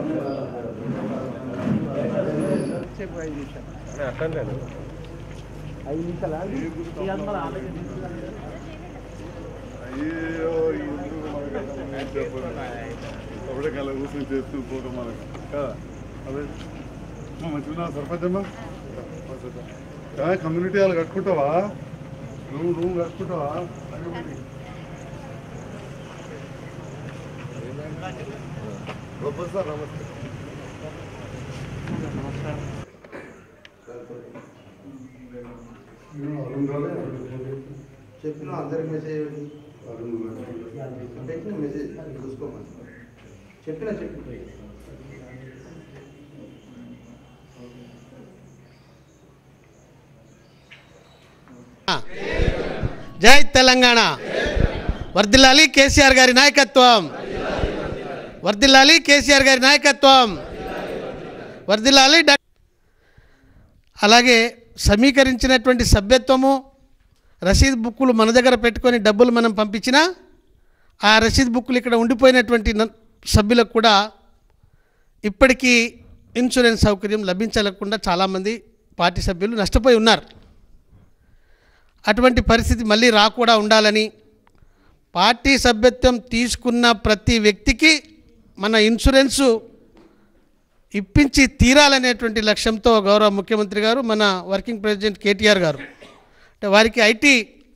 అయ్యో ఎందుకు మనకి చెప్పండి అప్పుడే కల కూర్చొని చేస్తూ పోతాం మనకి కదా అదే మంచిగా సర్పంచ్ అమ్మా కమ్యూనిటీ వాళ్ళు కట్టుకుంటావా నువ్వు నువ్వు కట్టుకుంటావా అది ఒకటి. గొప్ప సార్ నమస్తే అరుణ్ రాలే? చెప్పిన అందరికి మెసేజ్ అరుణ్ రాలే. పెట్టిన మెసేజ్ చూసుకోమని చెప్పిన చెప్పిన జై తెలంగాణ వర్దిల్లాలి కేసీఆర్ గారి నాయకత్వం వర్దిల్లాలి కేసీఆర్ గారి నాయకత్వం వర్దిల్లాలి డా- అలాగే సమీకరించినటువంటి సభ్యత్వము రసీద్ బుక్కులు మన దగ్గర పెట్టుకొని డబ్బులు మనం పంపించినా ఆ రసీద్ బుక్కులు ఇక్కడ ఉండిపోయినటువంటి న- సభ్యులకు కూడా ఇప్పటికీ ఇన్సూరెన్స్ సౌకర్యం లభించలేకుండా చాలామంది పార్టీ సభ్యులు నష్టపోయి ఉన్నారు అటువంటి పరిస్థితి మళ్ళీ రాకుండా ఉండాలని పార్టీ సభ్యత్వం తీసుకున్న ప్రతి వ్యక్తికి మన ఇన్సూరెన్సు ఇప్పించి తీరాలనేటువంటి లక్ష్యంతో గౌరవ ముఖ్యమంత్రి గారు మన వర్కింగ్ ప్రెసిడెంట్ కేటీఆర్ గారు అంటే వారికి ఐటీ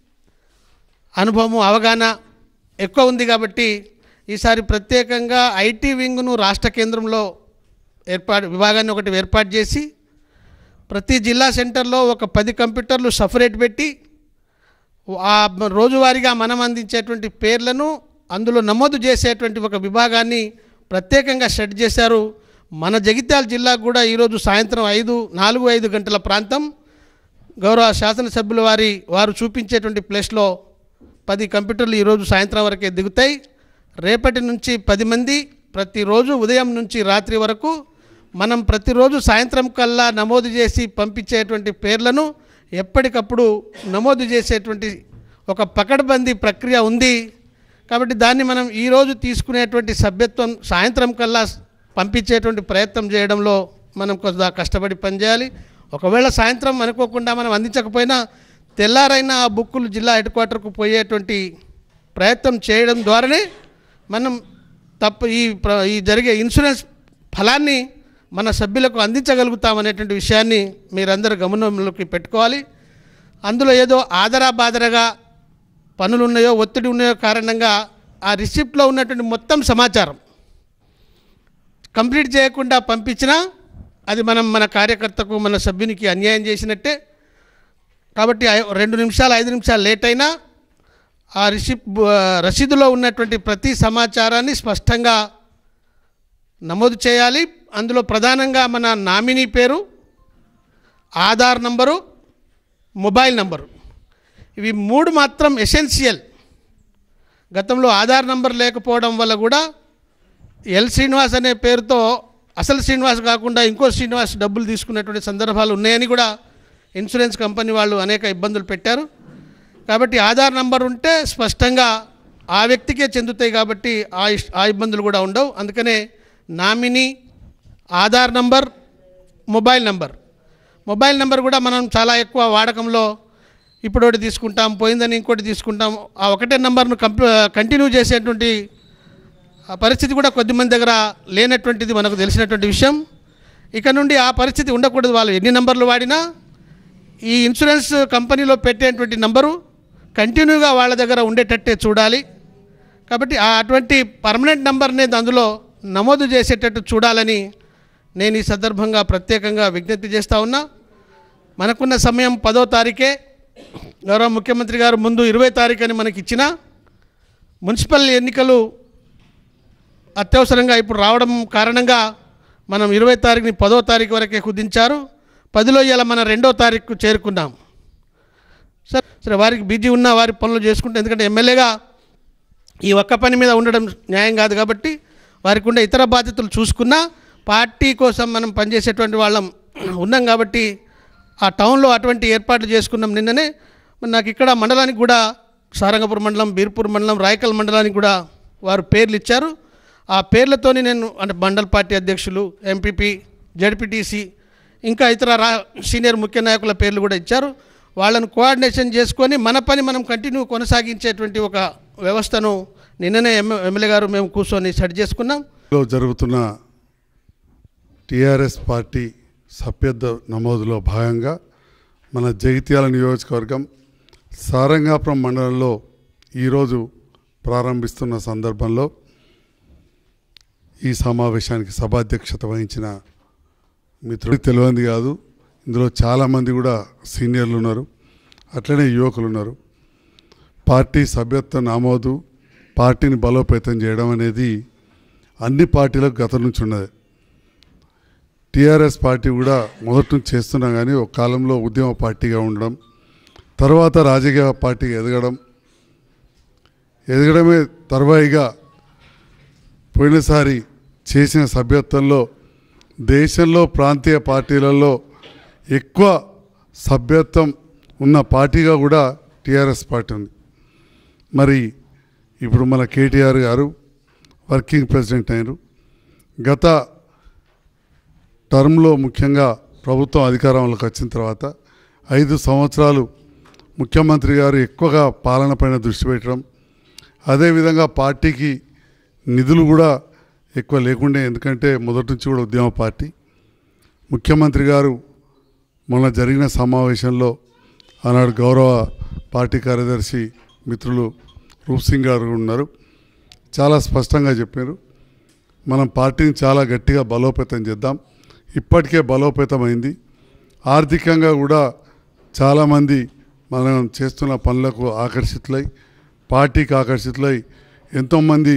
అనుభవము అవగాహన ఎక్కువ ఉంది కాబట్టి ఈసారి ప్రత్యేకంగా ఐటీ వింగ్ను రాష్ట్ర కేంద్రంలో ఏర్పాటు విభాగాన్ని ఒకటి ఏర్పాటు చేసి ప్రతి జిల్లా సెంటర్లో ఒక పది కంప్యూటర్లు సపరేట్ పెట్టి ఆ రోజువారీగా మనం అందించేటువంటి పేర్లను అందులో నమోదు చేసేటువంటి ఒక విభాగాన్ని ప్రత్యేకంగా సెట్ చేశారు మన జగిత్యాల జిల్లాకు కూడా ఈరోజు సాయంత్రం ఐదు నాలుగు ఐదు గంటల ప్రాంతం గౌరవ శాసనసభ్యుల వారి వారు చూపించేటువంటి ప్లేస్లో పది కంప్యూటర్లు ఈరోజు సాయంత్రం వరకే దిగుతాయి రేపటి నుంచి పది మంది ప్రతిరోజు ఉదయం నుంచి రాత్రి వరకు మనం ప్రతిరోజు సాయంత్రం కల్లా నమోదు చేసి పంపించేటువంటి పేర్లను ఎప్పటికప్పుడు నమోదు చేసేటువంటి ఒక పకడ్బందీ ప్రక్రియ ఉంది కాబట్టి దాన్ని మనం ఈరోజు తీసుకునేటువంటి సభ్యత్వం సాయంత్రం కల్లా పంపించేటువంటి ప్రయత్నం చేయడంలో మనం కొంత కష్టపడి పనిచేయాలి ఒకవేళ సాయంత్రం అనుకోకుండా మనం అందించకపోయినా తెల్లారైనా ఆ బుక్కులు జిల్లా హెడ్ క్వార్టర్కు పోయేటువంటి ప్రయత్నం చేయడం ద్వారానే మనం తప్ప ఈ ప్ర- ఈ జరిగే ఇన్సూరెన్స్ ఫలాన్ని మన సభ్యులకు అందించగలుగుతామనేటువంటి విషయాన్ని మీరందరూ గమనంలోకి పెట్టుకోవాలి అందులో ఏదో ఆదరా బాదరగా పనులు ఉన్నాయో ఒత్తిడి ఉన్నాయో కారణంగా ఆ రిసిప్ట్లో ఉన్నటువంటి మొత్తం సమాచారం కంప్లీట్ చేయకుండా పంపించినా అది మనం మన కార్యకర్తకు మన సభ్యునికి అన్యాయం చేసినట్టే కాబట్టి ఐ- రెండు నిమిషాలు ఐదు నిమిషాలు లేట్ అయినా ఆ రిసిప్ రసీదులో ఉన్నటువంటి ప్రతి సమాచారాన్ని స్పష్టంగా నమోదు చేయాలి అందులో ప్రధానంగా మన నామినీ పేరు ఆధార్ నంబరు మొబైల్ నంబరు ఇవి మూడు మాత్రం ఎసెన్షియల్ గతంలో ఆధార్ నంబర్ లేకపోవడం వల్ల కూడా ఎల్ శ్రీనివాస్ అనే పేరుతో అసలు శ్రీనివాస్ కాకుండా ఇంకో శ్రీనివాస్ డబ్బులు తీసుకున్నటువంటి సందర్భాలు ఉన్నాయని కూడా ఇన్సూరెన్స్ కంపెనీ వాళ్ళు అనేక ఇబ్బందులు పెట్టారు కాబట్టి ఆధార్ నంబర్ ఉంటే స్పష్టంగా ఆ వ్యక్తికే చెందుతాయి కాబట్టి ఆ ఇష్- ఆ ఇబ్బందులు కూడా ఉండవు అందుకనే nominee Aadhaar number mobile number mobile number కూడా మనం చాలా ఎక్కువ వాడకంలో ఇప్పుడు ఒకటి తీసుకుంటాం పోయిందని ఇంకోటి తీసుకుంటాం ఆ ఒకటే నెంబర్ను కంప్ కంటిన్యూ చేసేటువంటి ఆ పరిస్థితి కూడా కొద్దిమంది దగ్గర లేనటువంటిది మనకు తెలిసినటువంటి విషయం ఇక నుండి ఆ పరిస్థితి ఉండకూడదు వాళ్ళు ఎన్ని నెంబర్లు వాడినా ఈ ఇన్సూరెన్స్ కంపెనీలో పెట్టేటువంటి నంబరు కంటిన్యూగా వాళ్ళ దగ్గర ఉండేటట్టే చూడాలి కాబట్టి ఆ అటువంటి పర్మనెంట్ నంబర్ని అందులో నమోదు చేసేటట్టు చూడాలని నేను ఈ సందర్భంగా ప్రత్యేకంగా విజ్ఞప్తి చేస్తూ ఉన్నా మనకున్న సమయం పదో తారీఖే గౌరవ ముఖ్యమంత్రి గారు ముందు ఇరవై తారీఖు అని మనకి ఇచ్చిన మున్సిపల్ ఎన్నికలు అత్యవసరంగా ఇప్పుడు రావడం కారణంగా మనం ఇరవై తారీఖుని పదో తారీఖు వరకే కుదించారు పదిలో ఇలా మన రెండో తారీఖు చేరుకున్నాం సరే సరే వారికి బిజీ ఉన్న వారి పనులు చేసుకుంటే ఎందుకంటే ఎమ్మెల్యేగా ఈ ఒక్క పని మీద ఉండడం న్యాయం కాదు కాబట్టి వారికి ఉండే ఇతర బాధ్యతలు చూసుకున్నా పార్టీ కోసం మనం పనిచేసేటువంటి వాళ్ళం ఉన్నాం కాబట్టి ఆ టౌన్లో అటువంటి ఏర్పాట్లు చేసుకున్నాం నిన్ననే మరి నాకు ఇక్కడ మండలానికి కూడా సారంగపూర్ మండలం బీర్పూర్ మండలం రాయకల్ మండలానికి కూడా వారు పేర్లు ఇచ్చారు ఆ పేర్లతోని నేను అంటే మండల్ పార్టీ అధ్యక్షులు ఎంపీపీ జడ్పీటీసీ ఇంకా ఇతర రా సీనియర్ ముఖ్య నాయకుల పేర్లు కూడా ఇచ్చారు వాళ్ళను కోఆర్డినేషన్ చేసుకొని మన పని మనం కంటిన్యూ కొనసాగించేటువంటి ఒక వ్యవస్థను నిన్ననే ఎమ్ ఎమ్మెల్యే గారు మేము కూర్చొని సెట్ చేసుకున్నాం లో జరుగుతున్న టిఆర్ఎస్ పార్టీ సభ్యత్వ నమోదులో భాగంగా మన జగిత్యాల నియోజకవర్గం సారంగాపురం మండలంలో ఈరోజు ప్రారంభిస్తున్న సందర్భంలో ఈ సమావేశానికి సభాధ్యక్షత వహించిన మిత్రుడికి తెలియంది కాదు ఇందులో చాలామంది కూడా సీనియర్లు ఉన్నారు అట్లనే యువకులు ఉన్నారు పార్టీ సభ్యత్వ నమోదు పార్టీని బలోపేతం చేయడం అనేది అన్ని పార్టీలకు గతం నుంచి ఉన్నది టీఆర్ఎస్ పార్టీ కూడా మొదటి నుంచి చేస్తున్నా కానీ ఒక కాలంలో ఉద్యమ పార్టీగా ఉండడం తర్వాత రాజకీయ పార్టీగా ఎదగడం ఎదగడమే తర్వాయిగా పోయినసారి చేసిన సభ్యత్వంలో దేశంలో ప్రాంతీయ పార్టీలలో ఎక్కువ సభ్యత్వం ఉన్న పార్టీగా కూడా టీఆర్ఎస్ పార్టీ ఉంది మరి ఇప్పుడు మన కేటీఆర్ గారు వర్కింగ్ ప్రెసిడెంట్ అయినారు గత టర్మ్లో ముఖ్యంగా ప్రభుత్వం అధికారంలోకి వచ్చిన తర్వాత ఐదు సంవత్సరాలు ముఖ్యమంత్రి గారు ఎక్కువగా పాలన పైన దృష్టి పెట్టడం అదేవిధంగా పార్టీకి నిధులు కూడా ఎక్కువ లేకుండే ఎందుకంటే మొదటి నుంచి కూడా ఉద్యమ పార్టీ ముఖ్యమంత్రి గారు మొన్న జరిగిన సమావేశంలో ఆనాడు గౌరవ పార్టీ కార్యదర్శి మిత్రులు రూప్ సింగ్ గారు ఉన్నారు చాలా స్పష్టంగా చెప్పారు మనం పార్టీని చాలా గట్టిగా బలోపేతం చేద్దాం ఇప్పటికే బలోపేతమైంది ఆర్థికంగా కూడా చాలామంది మనం చేస్తున్న పనులకు ఆకర్షితులై పార్టీకి ఆకర్షితులై ఎంతోమంది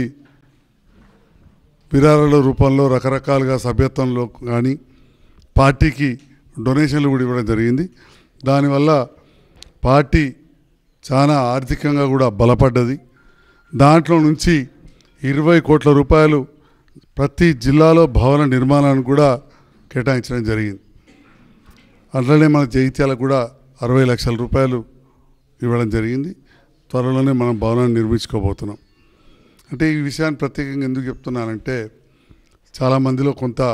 విరాళాల రూపంలో రకరకాలుగా సభ్యత్వంలో కానీ పార్టీకి డొనేషన్లు కూడా ఇవ్వడం జరిగింది దానివల్ల పార్టీ చాలా ఆర్థికంగా కూడా బలపడ్డది దాంట్లో నుంచి ఇరవై కోట్ల రూపాయలు ప్రతి జిల్లాలో భవన నిర్మాణానికి కూడా కేటాయించడం జరిగింది అట్లనే మన జగిత్యాలకు కూడా అరవై లక్షల రూపాయలు ఇవ్వడం జరిగింది త్వరలోనే మనం భవనాన్ని నిర్మించుకోబోతున్నాం అంటే ఈ విషయాన్ని ప్రత్యేకంగా ఎందుకు చెప్తున్నానంటే చాలామందిలో కొంత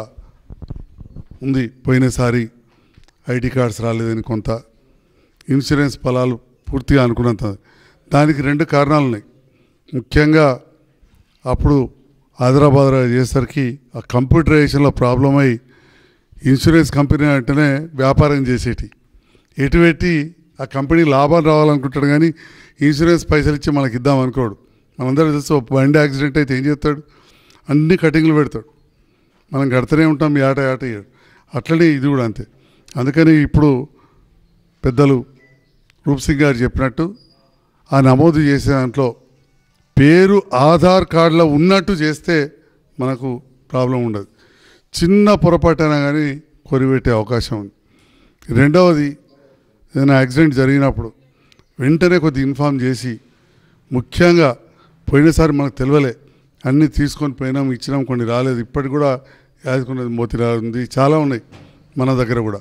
ఉంది పోయినసారి ఐడి కార్డ్స్ రాలేదని కొంత ఇన్సూరెన్స్ ఫలాలు పూర్తిగా అనుకున్నంత దానికి రెండు కారణాలు ఉన్నాయి ముఖ్యంగా అప్పుడు హైదరాబాద్ చేసరికి ఆ కంప్యూటరైజేషన్లో ప్రాబ్లం అయి ఇన్సూరెన్స్ కంపెనీ అంటేనే వ్యాపారం చేసేటి ఎటు పెట్టి ఆ కంపెనీ లాభాలు రావాలనుకుంటాడు కానీ ఇన్సూరెన్స్ పైసలు ఇచ్చి మనకి ఇద్దాం అనుకోడు మనందరూ తెలుసు ఒక బండి యాక్సిడెంట్ అయితే ఏం చేస్తాడు అన్ని కటింగ్లు పెడతాడు మనం కడుతూనే ఉంటాం ఈ ఆట ఆట ఇయ్యడు. అట్లనే ఇది కూడా అంతే అందుకని ఇప్పుడు పెద్దలు రూప్ సింగ్ గారు చెప్పినట్టు ఆ నమోదు చేసే దాంట్లో పేరు ఆధార్ కార్డులో ఉన్నట్టు చేస్తే మనకు ప్రాబ్లం ఉండదు చిన్న పొరపాటైనా కానీ కొరిపెట్టే అవకాశం ఉంది రెండవది ఏదైనా యాక్సిడెంట్ జరిగినప్పుడు వెంటనే కొద్ది ఇన్ఫామ్ చేసి ముఖ్యంగా పోయినసారి మనకు తెలియలే అన్నీ తీసుకొని పోయినాం ఇచ్చినాం కొన్ని రాలేదు ఇప్పటికి కూడా యాదుకున్నది మోతిరా ఉంది చాలా ఉన్నాయి మన దగ్గర కూడా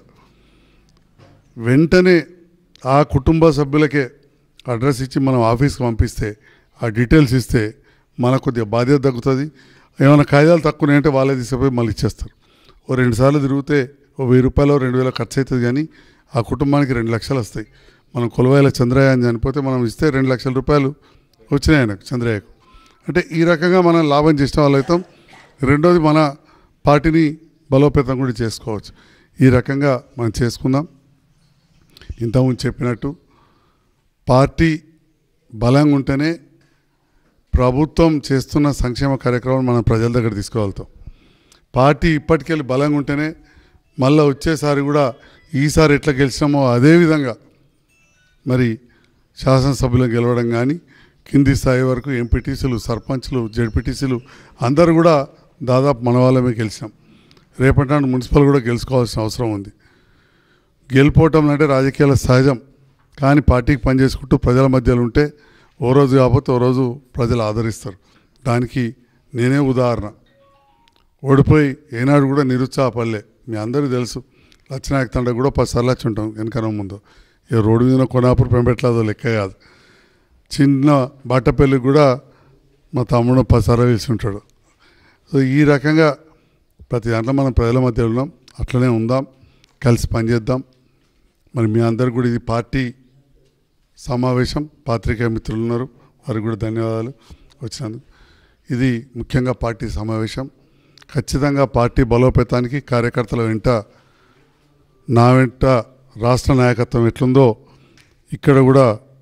వెంటనే ఆ కుటుంబ సభ్యులకే అడ్రస్ ఇచ్చి మనం ఆఫీస్కి పంపిస్తే ఆ డీటెయిల్స్ ఇస్తే మనకు కొద్దిగా బాధ్యత తగ్గుతుంది ఏమైనా కాగితాలు తక్కువ అంటే వాళ్ళే తీసుకుపోయి మళ్ళీ ఇచ్చేస్తారు ఓ రెండు సార్లు తిరిగితే ఓ వెయ్యి రూపాయలు రెండు వేలు ఖర్చు అవుతుంది కానీ ఆ కుటుంబానికి రెండు లక్షలు వస్తాయి మనం కొలవాయిల చంద్రయ్య అని చనిపోతే మనం ఇస్తే రెండు లక్షల రూపాయలు వచ్చినాయి ఆయనకు చంద్రయ్యకు అంటే ఈ రకంగా మనం లాభం చేసిన వాళ్ళు అవుతాం రెండోది మన పార్టీని బలోపేతం కూడా చేసుకోవచ్చు ఈ రకంగా మనం చేసుకుందాం ఇంతకుముందు చెప్పినట్టు పార్టీ బలంగా ఉంటేనే ప్రభుత్వం చేస్తున్న సంక్షేమ కార్యక్రమం మనం ప్రజల దగ్గర తీసుకువెళ్తాం పార్టీ ఇప్పటికెళ్ళి బలంగా ఉంటేనే మళ్ళీ వచ్చేసారి కూడా ఈసారి ఎట్లా గెలిచినామో అదే విధంగా మరి శాసనసభ్యులను గెలవడం కానీ కింది స్థాయి వరకు ఎంపీటీసీలు సర్పంచ్లు జడ్పీటీసీలు అందరూ కూడా దాదాపు మన వాళ్ళమే గెలిచినాం రేపటి నాడు మున్సిపల్ కూడా గెలుచుకోవాల్సిన అవసరం ఉంది గెలిపోవటం అంటే రాజకీయాల సహజం కానీ పార్టీకి పనిచేసుకుంటూ ప్రజల మధ్యలో ఉంటే ఓ రోజు కాకపోతే ఓ రోజు ప్రజలు ఆదరిస్తారు దానికి నేనే ఉదాహరణ ఓడిపోయి ఏనాడు కూడా నిరుత్సాహపడలే మీ అందరికీ తెలుసు లచ్చనాయక తండ కూడా పది సార్లు వచ్చి ఉంటాం వెనకన ముందు ఇక రోడ్డు మీద కొనాపురు పెంపెట్లాదో లెక్క కాదు చిన్న బాటపల్లికి కూడా మా తమ్ముడు పది సార్లు వేసి ఉంటాడు సో ఈ రకంగా ప్రతి దాంట్లో మనం ప్రజల మధ్య ఉన్నాం అట్లనే ఉందాం కలిసి పనిచేద్దాం మరి మీ అందరు కూడా ఇది పార్టీ సమావేశం పాత్రికేయ మిత్రులు ఉన్నారు వారికి కూడా ధన్యవాదాలు వచ్చినందుకు ఇది ముఖ్యంగా పార్టీ సమావేశం ఖచ్చితంగా పార్టీ బలోపేతానికి కార్యకర్తల వెంట నా వెంట రాష్ట్ర నాయకత్వం ఎట్లుందో ఇక్కడ కూడా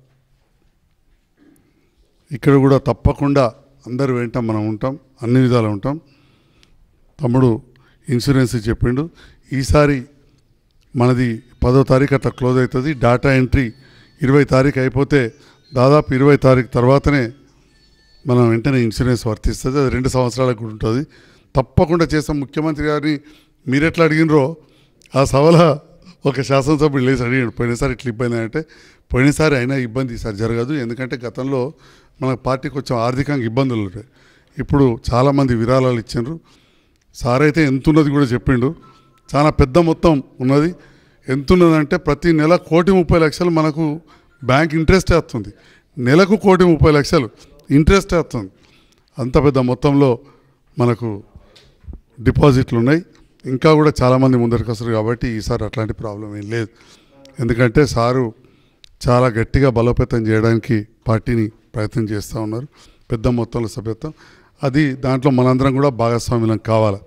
ఇక్కడ కూడా తప్పకుండా అందరి వెంట మనం ఉంటాం అన్ని విధాలు ఉంటాం తమ్ముడు ఇన్సూరెన్స్ చెప్పిండు ఈసారి మనది పదో తారీఖు అట్లా క్లోజ్ అవుతుంది డాటా ఎంట్రీ ఇరవై తారీఖు అయిపోతే దాదాపు ఇరవై తారీఖు తర్వాతనే మనం వెంటనే ఇన్సూరెన్స్ వర్తిస్తుంది అది రెండు సంవత్సరాలకు కూడా ఉంటుంది తప్పకుండా చేస్తాం ముఖ్యమంత్రి గారిని మీరు ఎట్లా అడిగినరో ఆ సభల ఒక శాసనసభ్యుడు లేచి అడిగాడు పోయినసారి ఇట్లా ఇబ్బంది అంటే పోయినసారి అయినా ఇబ్బంది ఈసారి జరగదు ఎందుకంటే గతంలో మన పార్టీకి కొంచెం ఆర్థికంగా ఇబ్బందులు ఉంటాయి ఇప్పుడు చాలామంది విరాళాలు ఇచ్చిండ్రు సార్ అయితే ఎంత ఉన్నది కూడా చెప్పిండు చాలా పెద్ద మొత్తం ఉన్నది ఎంత ఉన్నదంటే ప్రతి నెల కోటి ముప్పై లక్షలు మనకు బ్యాంక్ ఇంట్రెస్ట్ వస్తుంది నెలకు కోటి ముప్పై లక్షలు ఇంట్రెస్ట్ వస్తుంది అంత పెద్ద మొత్తంలో మనకు డిపాజిట్లు ఉన్నాయి ఇంకా కూడా చాలామంది ముందరికి వస్తారు కాబట్టి ఈసారి అట్లాంటి ప్రాబ్లం ఏం లేదు ఎందుకంటే సారు చాలా గట్టిగా బలోపేతం చేయడానికి పార్టీని ప్రయత్నం చేస్తూ ఉన్నారు పెద్ద మొత్తంలో సభ్యత్వం అది దాంట్లో మనందరం కూడా భాగస్వామ్యం కావాలి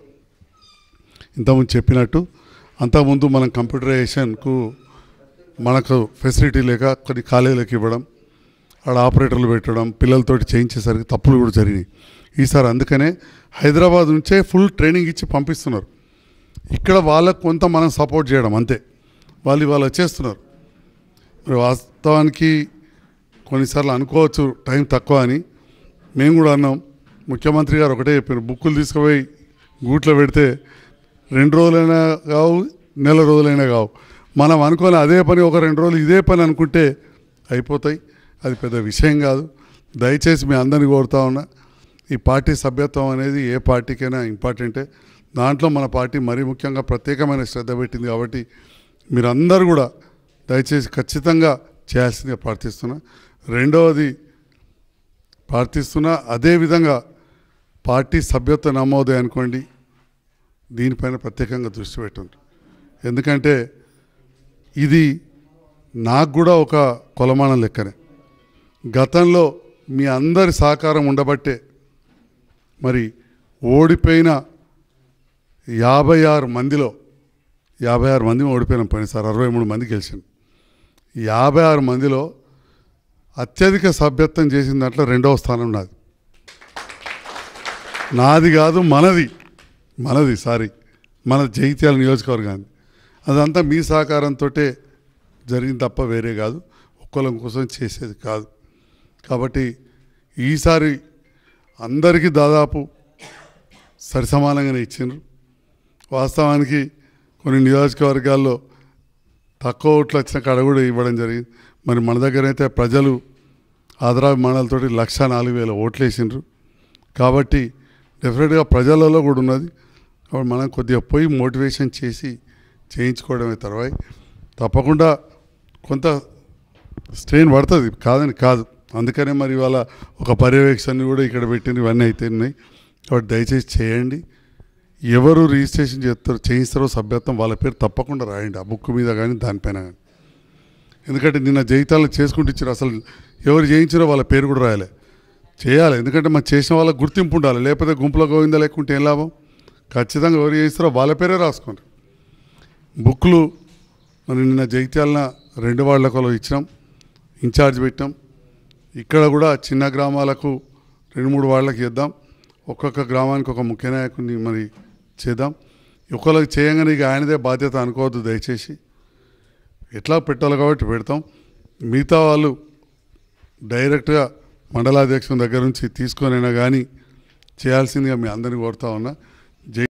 ఇంతకుముందు చెప్పినట్టు అంతకుముందు మనం కంప్యూటరైజేషన్కు మనకు ఫెసిలిటీ లేక కొన్ని కాలేజీలకు ఇవ్వడం ఆడ ఆపరేటర్లు పెట్టడం పిల్లలతోటి చేయించేసరికి తప్పులు కూడా జరిగినాయి ఈసారి అందుకనే హైదరాబాద్ నుంచే ఫుల్ ట్రైనింగ్ ఇచ్చి పంపిస్తున్నారు ఇక్కడ వాళ్ళకు కొంత మనం సపోర్ట్ చేయడం అంతే వాళ్ళు ఇవాళ వచ్చేస్తున్నారు మరి వాస్తవానికి కొన్నిసార్లు అనుకోవచ్చు టైం తక్కువ అని మేము కూడా అన్నాం ముఖ్యమంత్రి గారు ఒకటే చెప్పారు బుక్కులు తీసుకుపోయి గూట్లో పెడితే రెండు రోజులైనా కావు నెల రోజులైనా కావు మనం అనుకోని అదే పని ఒక రెండు రోజులు ఇదే పని అనుకుంటే అయిపోతాయి అది పెద్ద విషయం కాదు దయచేసి మీ అందరిని కోరుతా ఉన్నా ఈ పార్టీ సభ్యత్వం అనేది ఏ పార్టీకైనా ఇంపార్టెంటే దాంట్లో మన పార్టీ మరీ ముఖ్యంగా ప్రత్యేకమైన శ్రద్ధ పెట్టింది కాబట్టి మీరందరూ కూడా దయచేసి ఖచ్చితంగా చేయాల్సిందిగా ప్రార్థిస్తున్నా రెండవది ప్రార్థిస్తున్నా అదేవిధంగా పార్టీ సభ్యత్వ నమోదే అనుకోండి దీనిపైన ప్రత్యేకంగా దృష్టి పెట్టండి ఎందుకంటే ఇది నాకు కూడా ఒక కొలమానం లెక్కనే గతంలో మీ అందరి సహకారం ఉండబట్టే మరి ఓడిపోయిన యాభై ఆరు మందిలో యాభై ఆరు మంది ఓడిపోయినాం పోయినసారి అరవై మూడు మంది గెలిచాను యాభై ఆరు మందిలో అత్యధిక సభ్యత్వం చేసిన దాంట్లో రెండవ స్థానం నాది నాది కాదు మనది మనది సారీ మన జైత్యాల నియోజకవర్గాన్ని అదంతా మీ సహకారంతో జరిగింది తప్ప వేరే కాదు ఒక్కళ్ళం కోసం చేసేది కాదు కాబట్టి ఈసారి అందరికీ దాదాపు సరిసమానంగానే ఇచ్చిండ్రు వాస్తవానికి కొన్ని నియోజకవర్గాల్లో తక్కువ ఓట్లు వచ్చిన కాడ కూడా ఇవ్వడం జరిగింది మరి మన దగ్గర అయితే ప్రజలు ఆదరాభిమానాలతోటి లక్ష నాలుగు వేల ఓట్లు వేసిండ్రు కాబట్టి డెఫినెట్గా ప్రజలలో కూడా ఉన్నది కాబట్టి మనం కొద్దిగా పోయి మోటివేషన్ చేసి చేయించుకోవడమే తర్వాత తప్పకుండా కొంత స్ట్రెయిన్ పడుతుంది కాదని కాదు అందుకనే మరి ఇవాళ ఒక పర్యవేక్షణ కూడా ఇక్కడ పెట్టింది ఇవన్నీ అయితే ఉన్నాయి కాబట్టి దయచేసి చేయండి ఎవరు రిజిస్ట్రేషన్ చేస్తారో చేయిస్తారో సభ్యత్వం వాళ్ళ పేరు తప్పకుండా రాయండి ఆ బుక్ మీద కానీ దానిపైన కానీ ఎందుకంటే నిన్న జయితాలు చేసుకుంటూ ఇచ్చారు అసలు ఎవరు చేయించారో వాళ్ళ పేరు కూడా రాయాలి చేయాలి ఎందుకంటే మనం చేసిన వాళ్ళకి గుర్తింపు ఉండాలి లేకపోతే గుంపులో గోవిందా లేకుంటే ఏం లాభం ఖచ్చితంగా ఎవరు చేయిస్తారో వాళ్ళ పేరే రాసుకోండి బుక్లు మరి నిన్న జైత్యాలన రెండు వాళ్ళకు ఇచ్చినాం ఇన్ఛార్జ్ పెట్టాం ఇక్కడ కూడా చిన్న గ్రామాలకు రెండు మూడు వాళ్ళకి ఇద్దాం ఒక్కొక్క గ్రామానికి ఒక ముఖ్య నాయకుడిని మరి చేద్దాం ఒకళ్ళకి చేయంగానే ఇక ఆయనదే బాధ్యత అనుకోవద్దు దయచేసి ఎట్లా పెట్టాలి కాబట్టి పెడతాం మిగతా వాళ్ళు డైరెక్ట్గా మండలాధ్యక్షుని దగ్గర నుంచి తీసుకొనైనా కానీ చేయాల్సిందిగా మీ అందరిని కోరుతా ఉన్నా జై